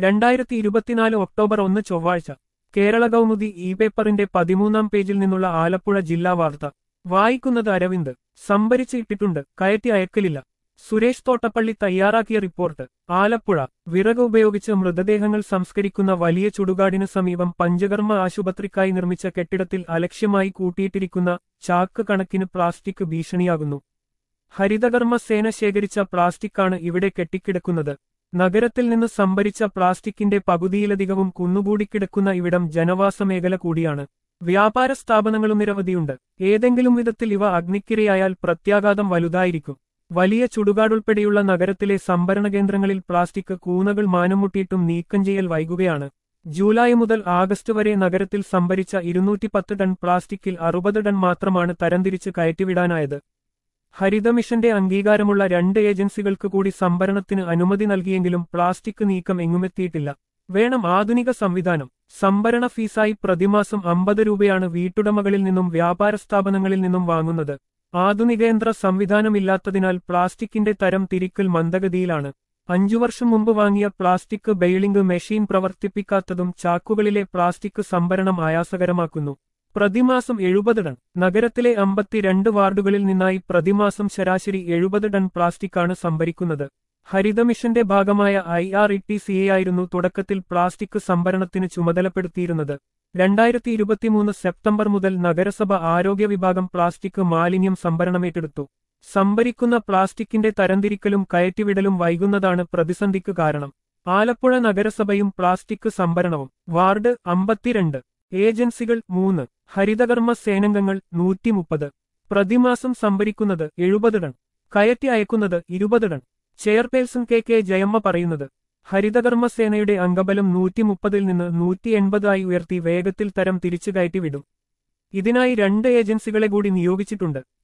രണ്ടായിരത്തി ഇരുപത്തിനാല് ഒക്ടോബർ ഒന്ന് ചൊവ്വാഴ്ച കേരള കൗമുദി ഇ പേപ്പറിന്റെ പതിമൂന്നാം പേജിൽ നിന്നുള്ള ആലപ്പുഴ ജില്ലാ വാർത്ത വായിക്കുന്നത് അരവിന്ദ് സംഭരിച്ച് ഇട്ടിട്ടുണ്ട് കയറ്റി അയക്കലില്ല സുരേഷ് തോട്ടപ്പള്ളി തയ്യാറാക്കിയ റിപ്പോർട്ട് ആലപ്പുഴ വിറക് ഉപയോഗിച്ച് മൃതദേഹങ്ങൾ സംസ്കരിക്കുന്ന വലിയ ചുടുകാടിന് സമീപം പഞ്ചകർമ്മ ആശുപത്രിക്കായി നിർമ്മിച്ച കെട്ടിടത്തിൽ അലക്ഷ്യമായി കൂട്ടിയിട്ടിരിക്കുന്ന ചാക്ക് കണക്കിന് പ്ലാസ്റ്റിക് ഭീഷണിയാകുന്നു ഹരിതകർമ്മ സേന ശേഖരിച്ച പ്ലാസ്റ്റിക്കാണ് ഇവിടെ കെട്ടിക്കിടക്കുന്നത് നഗരത്തിൽ നിന്ന് സംഭരിച്ച പ്ലാസ്റ്റിക്കിന്റെ പകുതിയിലധികവും കുന്നുകൂടിക്കിടക്കുന്ന ഇവിടം ജനവാസ മേഖല കൂടിയാണ് വ്യാപാര സ്ഥാപനങ്ങളും നിരവധിയുണ്ട് ഏതെങ്കിലും വിധത്തിൽ ഇവ അഗ്നിക്കിരയായാൽ പ്രത്യാഘാതം വലുതായിരിക്കും വലിയ ചുടുകാടുൾപ്പെടെയുള്ള നഗരത്തിലെ സംഭരണ കേന്ദ്രങ്ങളിൽ പ്ലാസ്റ്റിക് കൂനകൾ മാനമുട്ടിയിട്ടും നീക്കം ചെയ്യൽ വൈകുകയാണ് ജൂലൈ മുതൽ ആഗസ്റ്റ് വരെ നഗരത്തിൽ സംഭരിച്ച ഇരുന്നൂറ്റി പത്ത് ടൺ പ്ലാസ്റ്റിക്കിൽ അറുപത് ടൺ മാത്രമാണ് തരംതിരിച്ച് കയറ്റിവിടാനായത് ഹരിത മിഷന്റെ അംഗീകാരമുള്ള രണ്ട് ഏജൻസികൾക്ക് കൂടി സംഭരണത്തിന് അനുമതി നൽകിയെങ്കിലും പ്ലാസ്റ്റിക് നീക്കം എങ്ങുമെത്തിയിട്ടില്ല വേണം ആധുനിക സംവിധാനം സംഭരണ ഫീസായി പ്രതിമാസം അമ്പത് രൂപയാണ് വീട്ടുടമകളിൽ നിന്നും വ്യാപാര സ്ഥാപനങ്ങളിൽ നിന്നും വാങ്ങുന്നത് ആധുനികയന്ത്ര സംവിധാനമില്ലാത്തതിനാൽ പ്ലാസ്റ്റിക്കിന്റെ തരം തിരിക്കൽ മന്ദഗതിയിലാണ് അഞ്ചു വർഷം മുമ്പ് വാങ്ങിയ പ്ലാസ്റ്റിക് ബെയിലിംഗ് മെഷീൻ പ്രവർത്തിപ്പിക്കാത്തതും ചാക്കുകളിലെ പ്ലാസ്റ്റിക് സംഭരണം ആയാസകരമാക്കുന്നു പ്രതിമാസം എഴുപത് ടൺ നഗരത്തിലെ അമ്പത്തിരണ്ട് വാർഡുകളിൽ നിന്നായി പ്രതിമാസം ശരാശരി എഴുപത് ടൺ പ്ലാസ്റ്റിക്കാണ് സംഭരിക്കുന്നത് ഹരിതമിഷന്റെ ഭാഗമായ I R E T C ആയിരുന്നു തുടക്കത്തിൽ പ്ലാസ്റ്റിക് സംഭരണത്തിന് ചുമതലപ്പെടുത്തിയിരുന്നത് രണ്ടായിരത്തി ഇരുപത്തിമൂന്ന് സെപ്റ്റംബർ മുതൽ നഗരസഭ ആരോഗ്യ വിഭാഗം പ്ലാസ്റ്റിക് മാലിന്യം സംഭരണമേറ്റെടുത്തു സംഭരിക്കുന്ന പ്ലാസ്റ്റിക്കിന്റെ തരംതിരിക്കലും കയറ്റിവിടലും വൈകുന്നതാണ് പ്രതിസന്ധിക്ക് കാരണം ആലപ്പുഴ നഗരസഭയും പ്ലാസ്റ്റിക് സംഭരണവും വാർഡ് അമ്പത്തിരണ്ട് ഏജൻസികൾ മൂന്ന് ഹരിതകർമ്മ സേനംഗങ്ങൾ നൂറ്റിമുപ്പത് പ്രതിമാസം സംഭരിക്കുന്നത് എഴുപത് ടൺ കയറ്റി അയക്കുന്നത് ഇരുപത് ton chairperson K K Jayamma പറയുന്നത് ഹരിതകർമ്മ സേനയുടെ അംഗബലം നൂറ്റിമുപ്പതിൽ നിന്ന് നൂറ്റി എൺപതായി ഉയർത്തി വേഗത്തിൽ തരം തിരിച്ചു കയറ്റിവിടും ഇതിനായി രണ്ട് ഏജൻസികളെ കൂടി നിയോഗിച്ചിട്ടുണ്ട്